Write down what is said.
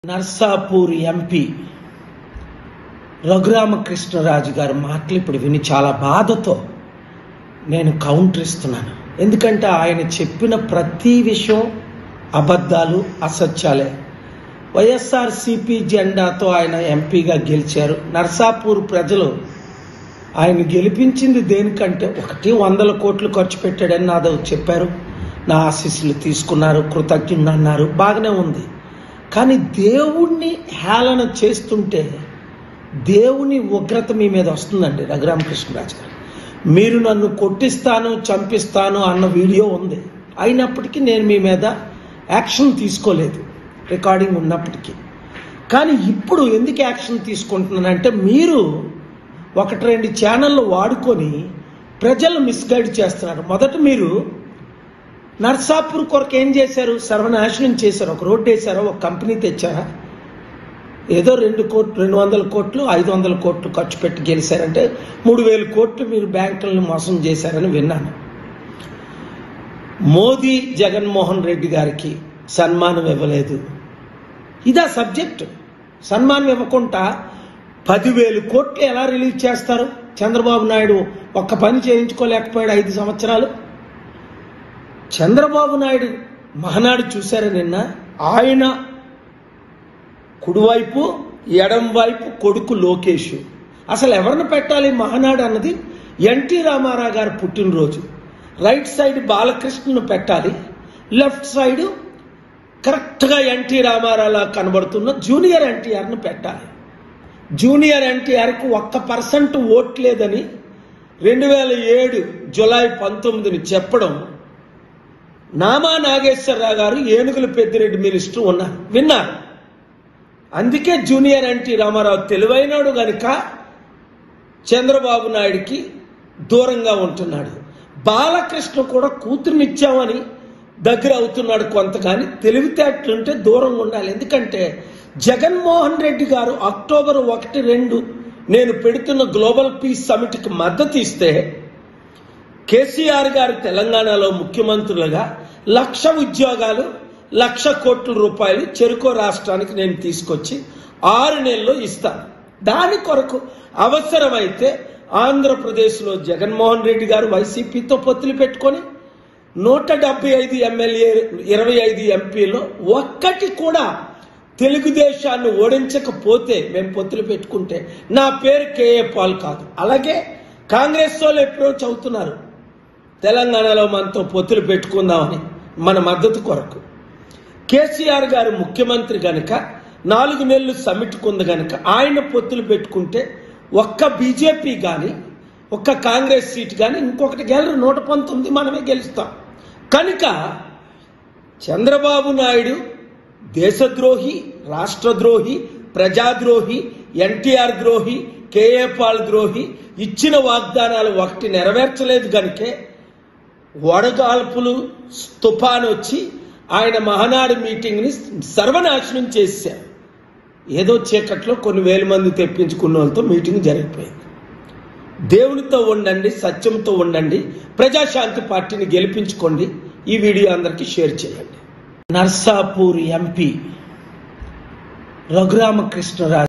Narsapur MP Raghuramakrishnaraju గారి మాటలు ఇప్పుడు విని చాలా బాధతో నేను కౌంటర్ ఇస్తున్నాను ఎందుకంటే ఆయన చెప్పిన ప్రతి విషయం అబద్ధాలు అసత్యాలే వైఎస్ఆర్ సిపి జెండాతో ఆయన ఎంపీగా గెలిచారు నర్సాపూర్ ప్రజలు ఆయన గెలిపించింది దేనికంటే ఒకటి వందల కోట్లు ఖర్చు పెట్టాడని నాదో చెప్పారు నా ఆశీస్సులు తీసుకున్నారు కృతజ్ఞుడు అన్నారు బాగానే ఉంది కానీ దేవుణ్ణి హేళన చేస్తుంటే దేవుని ఉగ్రత మీ మీద వస్తుందండి రఘురామకృష్ణరాజు గారు మీరు నన్ను కొట్టిస్తాను చంపిస్తాను అన్న వీడియో ఉంది అయినప్పటికీ నేను మీ మీద యాక్షన్ తీసుకోలేదు రికార్డింగ్ ఉన్నప్పటికీ కానీ ఇప్పుడు ఎందుకు యాక్షన్ తీసుకుంటున్నానంటే మీరు ఒకటి రెండు ఛానళ్ళు వాడుకొని ప్రజలు మిస్గైడ్ చేస్తున్నారు మొదట మీరు నర్సాపూర్ కొరకు ఏం చేశారు సర్వనాశనం చేశారు ఒక రోడ్డు వేశారా ఒక కంపెనీ తెచ్చారా ఏదో రెండు కోట్లు రెండు వందల కోట్లు ఐదు వందల కోట్లు ఖర్చు పెట్టి గెలిచారంటే మూడు వేల కోట్లు మీరు బ్యాంకులను మోసం చేశారని విన్నాను మోదీ జగన్మోహన్ రెడ్డి గారికి సన్మానం ఇవ్వలేదు ఇదా సబ్జెక్ట్ సన్మానం ఇవ్వకుండా పదివేలు కోట్లు ఎలా రిలీజ్ చేస్తారు చంద్రబాబు నాయుడు ఒక్క పని చేయించుకోలేకపోయాడు ఐదు సంవత్సరాలు చంద్రబాబు నాయుడు మహనాడు చూశారా నిన్న ఆయన కుడివైపు ఎడం వైపు కొడుకు లోకేష్ అసలు ఎవరిని పెట్టాలి మహనాడు అన్నది ఎన్టీ రామారావు గారి పుట్టినరోజు రైట్ సైడ్ బాలకృష్ణను పెట్టాలి లెఫ్ట్ సైడ్ కరెక్ట్గా ఎన్టీ రామారావులా కనబడుతున్న జూనియర్ ఎన్టీఆర్ను పెట్టాలి జూనియర్ ఎన్టీఆర్కు ఒక్క పర్సెంట్ ఓట్లేదని రెండు వేల ఏడు జులై పంతొమ్మిదిని చెప్పడం నామా నాగేశ్వరరావు గారు ఏనుగుల పెద్దిరెడ్డి మినిస్టర్ ఉన్నారు విన్నారు అందుకే జూనియర్ ఎన్టీ రామారావు తెలివైనడు గనుక చంద్రబాబు నాయుడికి దూరంగా ఉంటున్నాడు బాలకృష్ణ కూడా కూతురునిచ్చామని దగ్గర అవుతున్నాడు కొంత కానీ తెలివితేటలుంటే దూరంగా ఉండాలి ఎందుకంటే జగన్మోహన్ రెడ్డి గారు అక్టోబర్ ఒకటి రెండు నేను పెడుతున్న గ్లోబల్ పీస్ సమిట్కి మద్దతు ఇస్తే కేసీఆర్ గారు తెలంగాణలో ముఖ్యమంత్రులుగా లక్ష ఉద్యోగాలు లక్ష కోట్ల రూపాయలు చెరుకో రాష్ట్రానికి నేను తీసుకొచ్చి ఆరు నెలల్లో ఇస్తాను దాని కొరకు అవసరమైతే ఆంధ్రప్రదేశ్లో జగన్మోహన్ రెడ్డి గారు వైసీపీతో పొత్తులు పెట్టుకొని నూట డెబ్బై ఐదు ఎమ్మెల్యే ఇరవై ఐదు ఎంపీలో ఒక్కటి కూడా తెలుగుదేశాన్ని ఓడించకపోతే మేము పొత్తులు పెట్టుకుంటే నా పేరు కేఏ పాల్ కాదు అలాగే కాంగ్రెస్ వాళ్ళు అప్రోచ్ అవుతున్నారు తెలంగాణలో మనతో పొత్తులు పెట్టుకుందామని మన మద్దతు కొరకు కేసీఆర్ గారు ముఖ్యమంత్రి గనక నాలుగు నెలలు సమిట్కుంది గనక ఆయన పొత్తులు పెట్టుకుంటే ఒక్క బీజేపీ కానీ ఒక్క కాంగ్రెస్ సీట్ కానీ ఇంకొకటి గెలరు నూట పంతొమ్మిది మనమే గెలుస్తాం కనుక చంద్రబాబు నాయుడు దేశద్రోహి రాష్ట్రద్రోహి ప్రజాద్రోహి ఎన్టీఆర్ ద్రోహి కేఏ పాల్ ద్రోహి ఇచ్చిన వాగ్దానాలు ఒకటి నెరవేర్చలేదు గనుకే వడగాల్పులు తుఫాన్ వచ్చి ఆయన మహనాడు మీటింగ్ని సర్వనాశనం చేశారు ఏదో చీకట్లో కొన్ని వేల మంది తెప్పించుకున్న వాళ్ళతో మీటింగ్ జరిగిపోయింది దేవునితో ఉండండి సత్యంతో ఉండండి ప్రజాశాంతి పార్టీని గెలిపించుకోండి ఈ వీడియో అందరికీ షేర్ చేయండి నర్సాపూర్ ఎంపీ రఘురామకృష్ణరాజు